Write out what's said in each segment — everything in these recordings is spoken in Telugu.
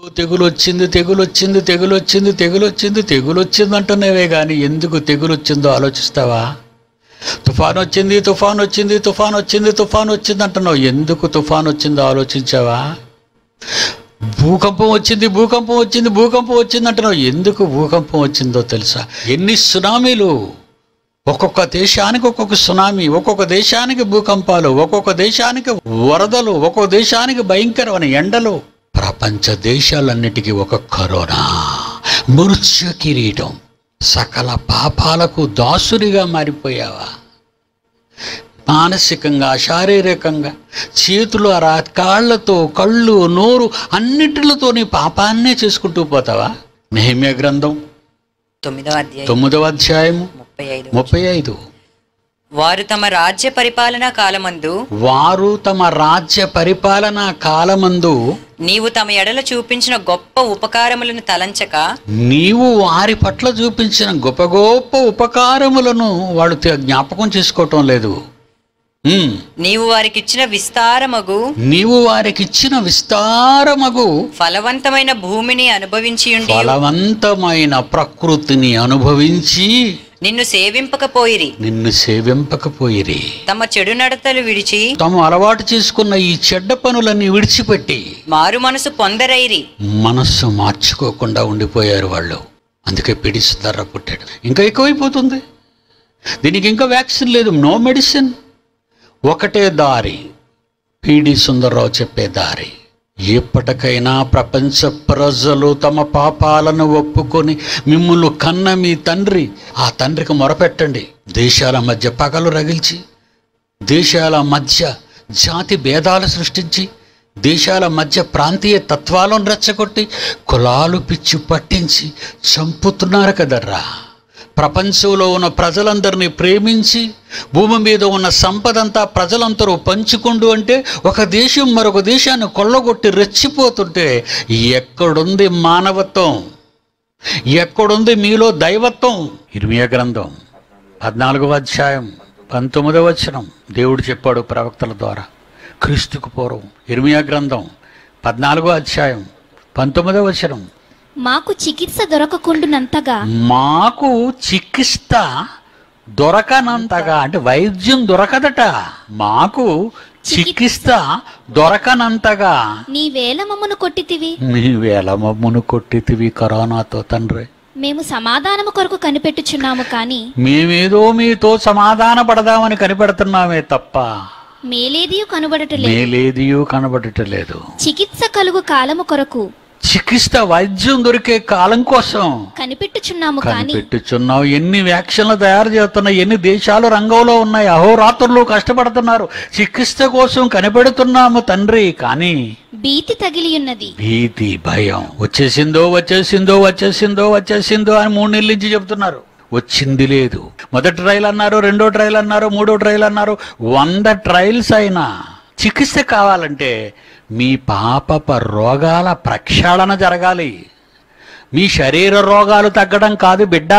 తెగులు వచ్చింది తెగులు వచ్చింది తెగులు వచ్చింది తెగులు వచ్చింది తెగులు వచ్చింది అంటున్నావే కానీ ఎందుకు తెగులు వచ్చిందో ఆలోచిస్తావా తుఫాన్ వచ్చింది తుఫాన్ వచ్చింది తుఫాన్ వచ్చింది తుఫాన్ వచ్చింది అంటున్నావు ఎందుకు తుఫాన్ వచ్చిందో ఆలోచించావా భూకంపం వచ్చింది భూకంపం వచ్చింది భూకంపం వచ్చింది అంటున్నావు ఎందుకు భూకంపం వచ్చిందో తెలుసా ఎన్ని సునామీలు ఒక్కొక్క దేశానికి ఒక్కొక్క సునామీ ఒక్కొక్క దేశానికి భూకంపాలు ఒక్కొక్క దేశానికి వరదలు ఒక్కొక్క దేశానికి భయంకరమైన ఎండలు ప్రపంచ దేశాలన్నిటికీ ఒక కరోనా మృత్యు కిరీటం సకల పాపాలకు దాసునిగా మారిపోయావా మానసికంగా శారీరకంగా చేతులు అరా కాళ్ళతో కళ్ళు నోరు అన్నిటిలతో నీ పాపాన్నే చేసుకుంటూ పోతావా నెహమ్య గ్రంథం తొమ్మిదవ అధ్యాయం తొమ్మిదవ అధ్యాయము ముప్పై ఐదు ముప్పై ఐదు వారు తమ రాజ్య పరిపాలనా కాలమందు వారు తమ రాజ్య పరిపాలన కాలమందు నీవు తమ ఎడల చూపించిన గొప్ప ఉపకారములను తలంచక నీవు వారి పట్ల చూపించిన గొప్ప గొప్ప ఉపకారములను వాళ్ళు తె- జ్ఞాపకం చేసుకోవటం లేదు ఉమ్. నీవు వారికిచ్చిన విస్తారమగు నీవు వారికిచ్చిన విస్తారమగు ఫలవంతమైన భూమిని అనుభవించి ఉండి ఫలవంతమైన ప్రకృతిని అనుభవించి నిన్ను సేవింపకపోయిరి నిన్ను సేవింపకపోయిరి తమ చెడు నడతలు విడిచి తాము అలవాటు చేసుకున్న ఈ చెడ్డ పనులన్నీ విడిచిపెట్టి మారు మనసు పొందరైరి మనస్సు మార్చుకోకుండా ఉండిపోయారు వాళ్ళు అందుకే పిడిసి ధర పుట్టాడు ఇంకా ఎక్కువైపోతుంది దీనికి ఇంకా వ్యాక్సిన్ లేదు నో మెడిసిన్ ఒకటే దారి పీడి సుందరరావు చెప్పే దారి ఎప్పటికైనా ప్రపంచ ప్రజలు తమ పాపాలను ఒప్పుకొని మిమ్ములు కన్న మీ తండ్రి ఆ తండ్రికి మొరపెట్టండి దేశాల మధ్య పగలు రగిల్చి దేశాల మధ్య జాతి భేదాలు సృష్టించి దేశాల మధ్య ప్రాంతీయ తత్వాలను రెచ్చగొట్టి కులాలు పిచ్చి పట్టించి చంపుతున్నారు కదర్రా ప్రపంచంలో ఉన్న ప్రజలందరినీ ప్రేమించి భూమి మీద ఉన్న సంపదంతా ప్రజలందరూ పంచుకుంటూ అంటే ఒక దేశం మరొక దేశాన్ని కొల్లగొట్టి రెచ్చిపోతుంటే ఎక్కడుంది మానవత్వం ఎక్కడుంది మీలో దైవత్వం ఇర్మియా గ్రంథం పద్నాలుగవ అధ్యాయం పంతొమ్మిదవ వచనం దేవుడు చెప్పాడు ప్రవక్తల ద్వారా క్రీస్తుకు పూర్వం ఇర్మియా గ్రంథం పద్నాలుగో అధ్యాయం పంతొమ్మిదవ వచనం మాకు చికిత్స దొరకకుండునంతగా మాకు చికిత్స దొరకనంతగా అంటే వైద్యం దొరకదట మాకు చికిత్స దొరకనంతగా నీ వేల మమ్మను కొట్టితివి నీ వేల మమ్మును కొట్టితివి కరోనాతో తండ్రి మేము సమాధానము కొరకు కనిపెట్టుచున్నాము కాని మేమేదో మీతో సమాధాన పడదామని కనిపెడుతున్నామే తప్ప మేలేదియు కనుబడటలేదు మేలేదియూ కనబడటలేదు చికిత్స కలుగు కాలము కొరకు చికిత్స వైద్యం దొరికే కాలం కోసం కనిపెట్టుచున్నాము కాని కనిపెట్టుచున్నావు ఎన్ని వ్యాక్సిన్లు తయారు చేస్తున్నాయి ఎన్ని దేశాలు రంగంలో ఉన్నాయి అహోరాత్రులు కష్టపడుతున్నారు చికిత్స కోసం కనిపెడుతున్నాము తండ్రి కానీ భీతి తగిలియున్నది భీతి భయం వచ్చేసిందో వచ్చేసిందో వచ్చేసిందో వచ్చేసిందో అని మూడు నెలల నుంచి చెప్తున్నారు వచ్చింది లేదు మొదటి ట్రయల్ అన్నారు రెండో ట్రయల్ అన్నారు మూడో ట్రయల్ అన్నారు వంద ట్రయల్స్ అయినా చికిత్స కావాలంటే మీ పాపప రోగాల ప్రక్షాళన జరగాలి మీ శరీర రోగాలు తగ్గడం కాదు బిడ్డ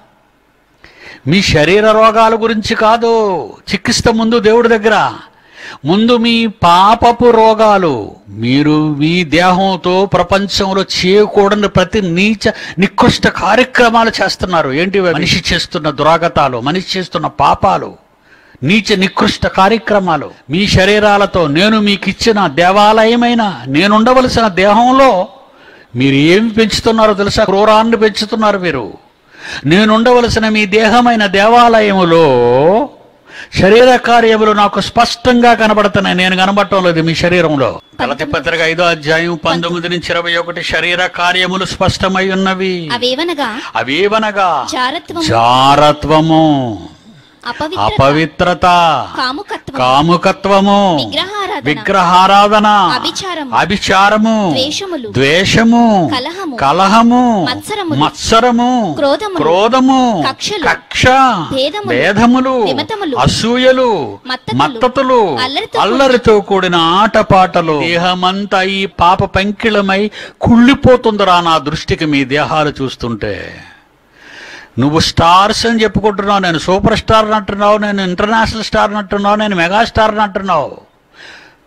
మీ శరీర రోగాల గురించి కాదు చికిత్స ముందు దేవుడి దగ్గర ముందు మీ పాపపు రోగాలు మీరు మీ దేహంతో ప్రపంచంలో చేయకూడని ప్రతి నీచ నికృష్ట కార్యక్రమాలు చేస్తున్నారు ఏంటి ఇవి? మనిషి చేస్తున్న దురాగతాలు మనిషి చేస్తున్న పాపాలు నీచ నికృష్ట కార్యక్రమాలు మీ శరీరాలతో నేను మీకు ఇచ్చిన దేవాలయమైన నేనుండవలసిన దేహంలో మీరు ఏమి పెంచుతున్నారో తెలుసా క్రూరాన్ని పెంచుతున్నారు మీరు నేనుండవలసిన మీ దేహమైన దేవాలయములో శరీర కార్యములు నాకు స్పష్టంగా కనబడుతున్నాయి నేను కనబడటం లేదు మీ శరీరంలో గలతి పత్రిక ఐదో అధ్యాయం పంతొమ్మిది నుంచి ఇరవై ఒకటి శరీర కార్యములు స్పష్టమై ఉన్నవి అవేవనగా అవేవనగా జారత్వము జారత్వము అపవిత్రత అపవిత్రత కాముకత్వము కాముకత్వము విగ్రహారాధన విగ్రహారాధన అభిచారము అభిచారము ద్వేషములు ద్వేషము కలహము కలహము మత్సరములు మత్సరము క్రోధములు క్రోధము కక్షలు కక్ష భేదములు భేదములు విమతములు అసూయలు మత్తతులు మత్తతులు అల్లరితో అల్లరితో కూడిన ఆటపాటలు దేహమంతా ఈ పాప పంకిళమై కుళ్ళిపోతుందిరా నా దృష్టికి మీ దేహాలు చూస్తుంటే నువ్వు స్టార్స్ అని చెప్పుకుంటున్నావు నేను సూపర్ స్టార్ అంటున్నావు నేను ఇంటర్నేషనల్ స్టార్ అంటున్నావు నేను మెగా స్టార్ అంటున్నావు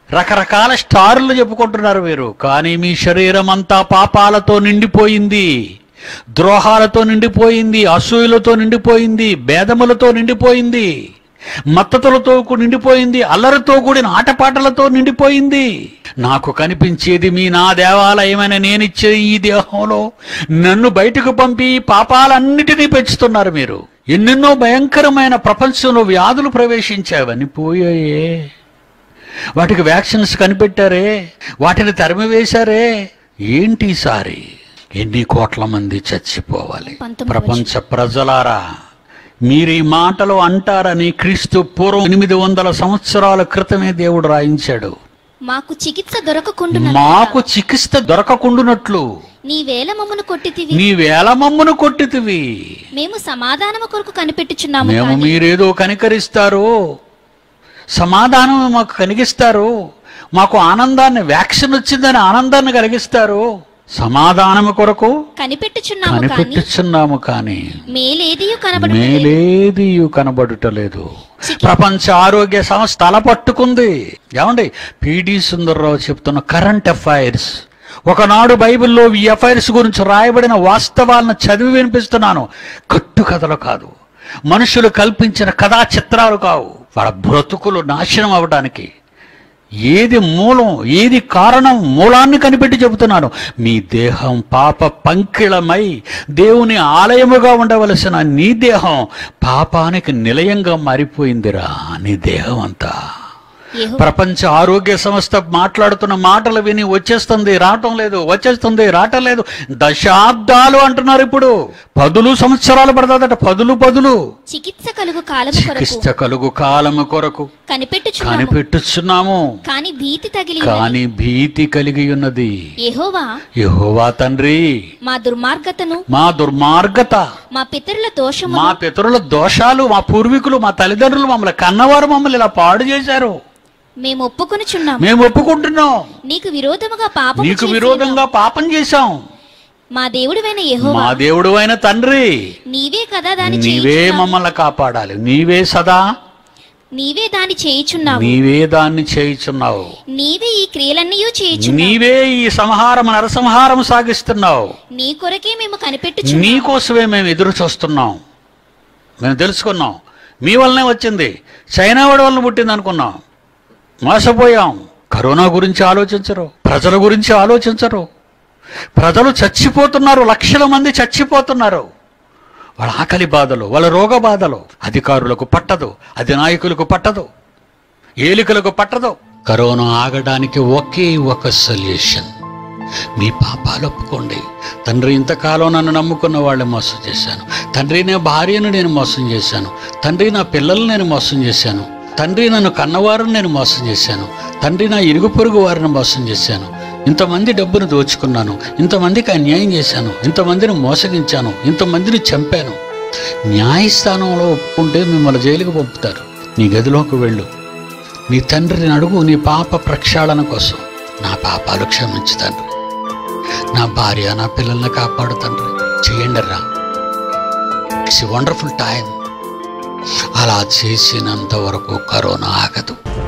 రకరకాల స్టార్లు చెప్పుకుంటున్నారు మీరు కానీ మీ శరీరం అంతా పాపాలతో నిండిపోయింది ద్రోహాలతో నిండిపోయింది అసూయలతో నిండిపోయింది భేదములతో నిండిపోయింది మత్తతులతో కూ- నిండిపోయింది అల్లరితో కూడిన ఆటపాటలతో నిండిపోయింది నాకు కనిపించేది మీ నా దేవాలయమైన నేనిచ్చే ఈ దేహంలో నన్ను బయటకు పంపి పాపాలన్నిటినీ పెంచుతున్నారు మీరు ఎన్నెన్నో భయంకరమైన ప్రపంచంలో వ్యాధులు ప్రవేశించావని పోయాయే వాటికి వ్యాక్సిన్స్ కనిపెట్టారే వాటిని తరిమివేశారే ఏంటి ఈసారి ఎన్ని కోట్ల మంది చచ్చిపోవాలి పంతొమ్మిది ప్రపంచ ప్రజలారా మీరు ఈ మాటలు అంటారని క్రీస్తు పూర్వం ఎనిమిది వందల సంవత్సరాల క్రితమే దేవుడు రాయించాడు మాకు చికిత్స దొరకకుండా మాకు చికిత్స దొరకకుండునట్లు నీ వేల మమ్మను కొట్టితివి నీ వేల మమ్మును కొట్టితివి మేము సమాధానము కొరకు కనిపెట్టుచున్నాము మేము కానీ మీరేదో కనికరిస్తారు సమాధానం మాకు కలిగిస్తారు మాకు ఆనందాన్ని వ్యాక్సిన్ వచ్చిందని ఆనందాన్ని కలిగిస్తారు సమాధానము కొరకు కనిపెట్టుచున్నాము కానీ కనిపెట్టుచున్నాము కానీ మేలేదియు కనబడు మేలేది కనబడుటలేదు ప్రపంచ ఆరోగ్య సంస్థ తల పట్టుకుంది ఏమండి పిడి సుందర్రావు చెప్తున్న కరెంట్ అఫైర్స్ ఒకనాడు బైబిల్లో ఈ అఫైర్స్ గురించి రాయబడిన వాస్తవాలను చదివి వినిపిస్తున్నాను కట్టు కథలు కాదు మనుషులు కల్పించిన కథా చిత్రాలు కావు వాళ్ళ బ్రతుకులు నాశనం అవడానికి ఏది మూలం ఏది కారణం మూలాన్ని కనిపెట్టి చెబుతున్నాను మీ దేహం పాప పంకిళమై దేవుని ఆలయముగా ఉండవలసిన నీ దేహం పాపానికి నిలయంగా మారిపోయిందిరా నీ దేహం అంతా యెహోవా ప్రపంచ ఆరోగ్య సంస్థ మాట్లాడుతున్న మాటలు విని వచ్చేస్తుంది రావటం లేదు వచ్చేస్తుంది రావటం లేదు దశాబ్దాలు అంటున్నారు ఇప్పుడు పదులు సంవత్సరాలు పడతాదట పదులు పదులు చికిత్స కలుగు కాలము కొరకు చికిత్స కలుగు కాలము కొరకు కనిపెట్టుచున్నాము కనిపెట్టుచున్నాము కానీ భీతి తగిలి ఉన్నది. కాని భీతి కలిగి ఉన్నది యెహోవా యెహోవా తండ్రి మా దుర్మార్గతను మా దుర్మార్గత మా పితరుల దోషము మా పితరుల దోషాలు మా పూర్వీకులు మా తల్లిదండ్రులు మమ్మల్ని కన్నవారు మమ్మల్ని ఇలా పాడు చేశారు మేము ఒప్పుకొనుచున్నాము మేము ఒప్పుకుంటున్నాం నీకు విరోధముగా పాపం నీకు విరోధంగా పాపం చేశాం మా దేవుడివైన యెహోవా మా దేవుడు అయిన తండ్రి నీవే కదా దాని నీవే చేయుచున్నావు. మమ్మల్ని కాపాడాలి నీవే సదా నీవే దాని చేయుచున్నావు నీవే దాన్ని చేయుచున్నావు నీవే ఈ క్రియలన్నీ చేయుచున్నావు నీవే ఈ సంహారం నరసంహారం సాగిస్తున్నావు నీ కొరకే మేము కనిపెట్టుచు నీ కోసమే మేము ఎదురు చూస్తున్నాం మేము తెలుసుకున్నాం మీ వల్లనే వచ్చింది చైనా వాడి వలన పుట్టింది అనుకున్నాం మోసపోయాం కరోనా గురించి ఆలోచించరు ప్రజల గురించి ఆలోచించరు ప్రజలు చచ్చిపోతున్నారు లక్షల మంది చచ్చిపోతున్నారు వాళ్ళ ఆకలి బాధలు వాళ్ళ రోగ బాధలు అధికారులకు పట్టదు అధినాయకులకు పట్టదు ఏలికలకు పట్టదు కరోనా ఆగడానికి ఒకే ఒక సొల్యూషన్ మీ పాపాలు ఒప్పుకోండి తండ్రి ఇంతకాలం నన్ను నమ్ముకున్న వాళ్ళని మోసం చేశాను తండ్రి నా భార్యను నేను మోసం చేశాను తండ్రి నా పిల్లల్ని నేను మోసం చేశాను తండ్రి నన్ను కన్నవారిని నేను మోసం చేశాను తండ్రి నా ఇరుగు పొరుగు వారిని మోసం చేశాను ఇంతమంది డబ్బును దోచుకున్నాను ఇంతమందికి అన్యాయం చేశాను ఇంతమందిని మోసగించాను ఇంతమందిని చంపాను న్యాయస్థానంలో ఒప్పుకుంటే మిమ్మల్ని జైలుకు పంపుతారు నీ గదిలోకి వెళ్ళు నీ తండ్రిని అడుగు నీ పాప ప్రక్షాళన కోసం నా పాపాలు క్షమించు తండ్రి నా భార్య నా పిల్లల్ని కాపాడు తండ్రి చేయండి రా ఇట్స్ వండర్ఫుల్ టైం అలా చేసినంత వరకు కరోనా ఆగదు